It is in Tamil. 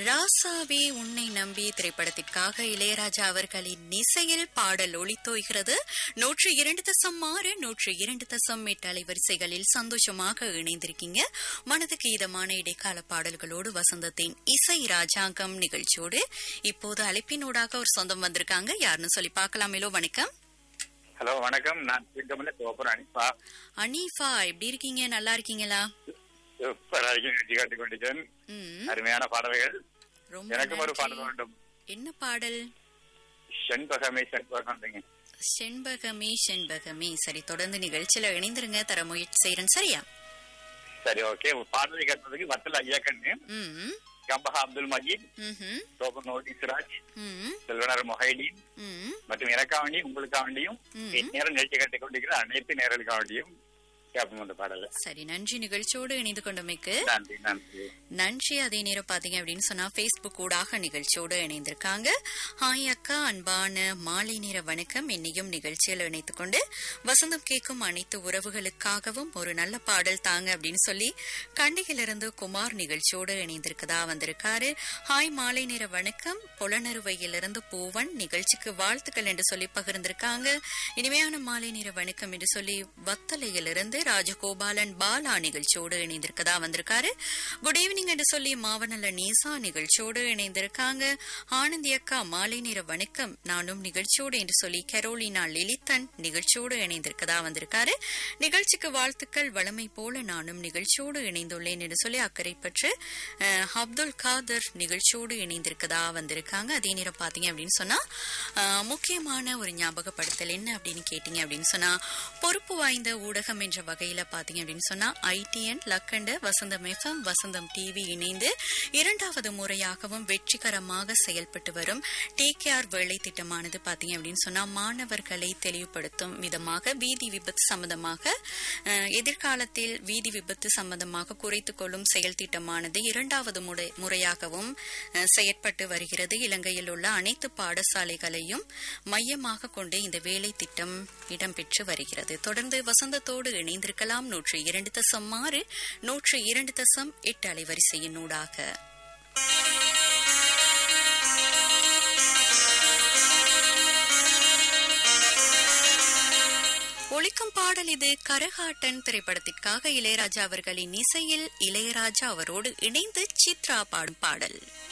ராசாவே உன்னை நம்பி திரைப்படத்திற்காக இளையராஜா அவர்களின் இசையில் பாடல் ஒளித்தோய்கிறது நூற்று இரண்டு தசம் ஆறு நூற்று இரண்டு தசம் எட்டு அலைவரிசைகளில் சந்தோஷமாக இணைந்திருக்கீங்க மனதுக்கு இதமான இடைக்கால பாடல்களோடு வசந்தத்தின் இசை ராஜாங்கம் நிகழ்ச்சியோடு இப்போது அழைப்பினூடாக ஒரு சொந்தம் வந்திருக்காங்க யாருன்னு சொல்லி பார்க்கலாமேலோ வணக்கம் ஹலோ வணக்கம் நான் சிங்கமல்ல தோப்பர் அனிப்பா அனீஃபா எப்படி இருக்கீங்க நல்லா இருக்கீங்களா சூப்பரா இருக்கேன் நிகழ்ச்சி காட்டிக் கொண்டிருக்கேன் ம், அருமையான பாடல்கள் ரொம்ப எனக்கும் ஒரு நன்றி. பாடல் வேண்டும் என்ன பாடல் செண்பகமே செண்பகம் செண்பகமே செண்பகமே சரி தொடர்ந்து நிகழ்ச்சியில இணைந்திருங்க தர முயற்சி செய்யறேன் சரியா சரி ஓகே பாடலை கேட்டதுக்கு வத்தல ஐயாக்கண்ணு ம் கம்பஹா அப்துல் மஜீத் ம்ஹும், தோப்பர் நோட்டி சிராஜ் ம் செல்வனர் மொஹைடீன் ம் மற்றும் எனக்காவண்டி உங்களுக்காவண்டியும் ம். நேரம் நிகழ்ச்சி காட்டிக் கொண்டிருக்கிற அனைத்து நேரலுக்காவண்டியும் கேட்போம் அந்த பாடல சரி நன்றி நிகழ்ச்சியோடு இணைந்து கொண்டமைக்கு நன்றி நன்றி நன்றி அதே நேரம் பாத்தீங்க அப்படின்னு சொன்னா Facebook ஊடாக நிகழ்ச்சியோடு இணைந்திருக்காங்க ஹாய் அக்கா அன்பான மாலை நேர வணக்கம் என்னையும் நிகழ்ச்சியில் இணைத்துக் கொண்டு வசந்தம் கேட்கும் அனைத்து உறவுகளுக்காகவும் ஒரு நல்ல பாடல் தாங்க அப்படின்னு சொல்லி கண்டியிலிருந்து குமார் நிகழ்ச்சியோடு இணைந்திருக்கதா வந்திருக்காரு ஹாய் மாலை நேர வணக்கம் புலனறுவையிலிருந்து பூவன் நிகழ்ச்சிக்கு வாழ்த்துக்கள் என்று சொல்லி பகிர்ந்திருக்காங்க இனிமையான மாலை நேர வணக்கம் என்று சொல்லி வத்தலையிலிருந்து ராஜகோபாலன் பாலா நிகழ்ச்சியோடு இணைந்திருக்கதா வந்திருக்காரு குட் ஈவினிங் என்று சொல்லி மாவனல்ல நீசா நிகழ்ச்சியோடு இணைந்திருக்காங்க ஆனந்தி அக்கா மாலை நேர வணக்கம் நானும் நிகழ்ச்சியோடு என்று சொல்லி கரோலினா லலிதன் நிகழ்ச்சியோடு இணைந்திருக்கதா வந்திருக்காரு நிகழ்ச்சிக்கு வாழ்த்துக்கள் வளமை போல நானும் நிகழ்ச்சியோடு இணைந்துள்ளேன் என்று சொல்லி அக்கறை பற்று அஹ், அப்துல் காதர் நிகழ்ச்சியோடு இணைந்திருக்கதா வந்திருக்காங்க அதே நேரம் பாத்தீங்க அப்படின்னு சொன்னா அஹ், முக்கியமான ஒரு ஞாபகப்படுத்தல் என்ன அப்படின்னு கேட்டீங்க அப்படின்னு சொன்னா பொறுப்பு வாய்ந்த ஊடகம் என்ற வகையில பாத்தீங்க அப்படின்னு சொன்னா ITN Lakhanda Vasantham FM Vasantham TV இணைந்து இரண்டாவது முறையாகவும் வெற்றிகரமாக செயல்பட்டு வரும் டேகேஆர் வேலை திட்டமானது பாத்தீங்க அப்படின்னு சொன்னா மாணவர்களை தெளிவுபடுத்தும் விதமாக வீதி விபத்து சம்பந்தமாக அஹ், எதிர்காலத்தில் வீதி விபத்து சம்பந்தமாக குறைத்துக் கொள்ளும் செயல் திட்டமானது இரண்டாவது முறை- முறையாகவும் அஹ், செயற்பட்டு வருகிறது இலங்கையில் உள்ள அனைத்து பாடசாலைகளையும் மையமாக கொண்டு இந்த வேலை திட்டம் இடம்பெற்று வருகிறது தொடர்ந்து வசந்தத்தோடு இணைந்திருக்கலாம் நூற்று இரண்டு தசம் ஆறு நூற்று இரண்டு தசம் எட்டு அலைவரிசையின் ஊடாக ஒழிக்கும் பாடல் இது கரகாட்டன் திரைப்படத்திற்காக இளையராஜா அவர்களின் இசையில் இளையராஜா அவரோடு இணைந்து சித்ரா பாடும் பாடல்